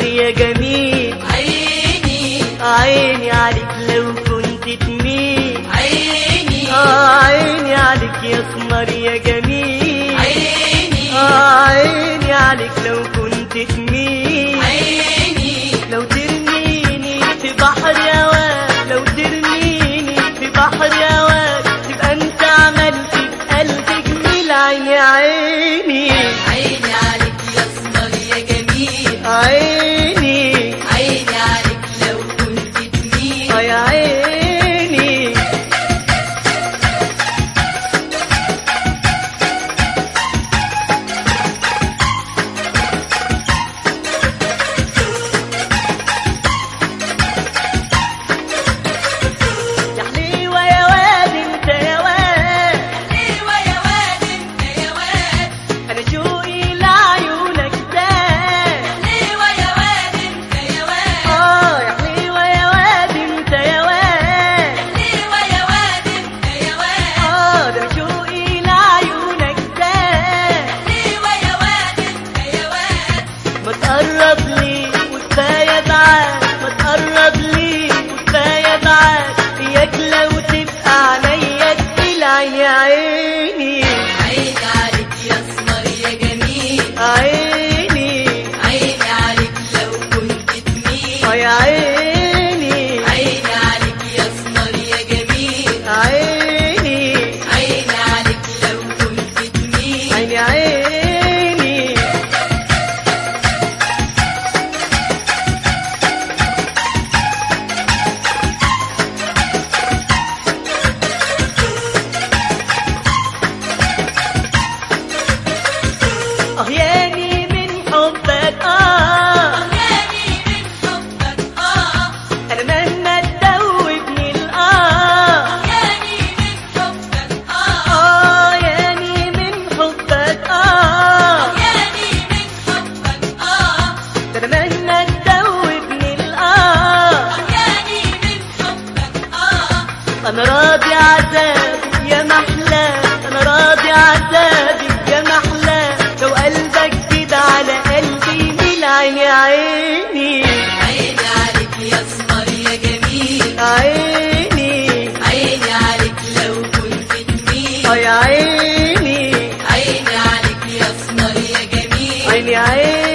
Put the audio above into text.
يا جميل عيني عيني عليك لو كنت تميل عيني آه عيني عليك يا اسمر يا جميل عيني آه عيني عليك لو كنت تميل عيني لو ترميني في بحر هواك لو ترميني في بحر هواك تبقى انت عملت في قلبي جميل عيني عيني عيني عليك يا اسمر يا جميل عيني عيني عليك لو كنت تميل آه يا عيني يا حليوة يا واد انت يا واد حلوة يا واد انت يا واد انا شوقي لعيونك زاد حلوة يا واد انت يا واد اه يا حليوة يا واد انت يا واد حلوة يا واد انت يا واد اه ده شوقي لعيونك زاد حلوة يا واد انت يا واد ما تقرب لي وكفاية بعاد ما تقرب لي وكفاية بعاد اياك لو تبقى عليا تقيل عيني عيني عيني عليك يا اسمر يا جميل عيني عيني عليك لو كنت تميل اه يا عيني عيني عليك يا اسمر يا جميل عيني عيني عليك لو كنت تميل عيني عيني اه ياني من حبك اه أغاني من حبك آه انا مهما تدوبني الاه أغاني من حبك آه اه ياني من حبك اه أغاني من حبك آه ده انا مهما تدوبني الاه أغاني من حبك آه انا راضي عذابي يا محلى انا راضي عذابي يا محلى لو قلبك كده على قلبي ميل عيني عيني عيني عليك يا اسمر يا جميل عيني عيني عليك لو كنت تميل اه يا عيني عيني عليك يا اسمر يا جميل عيني عيني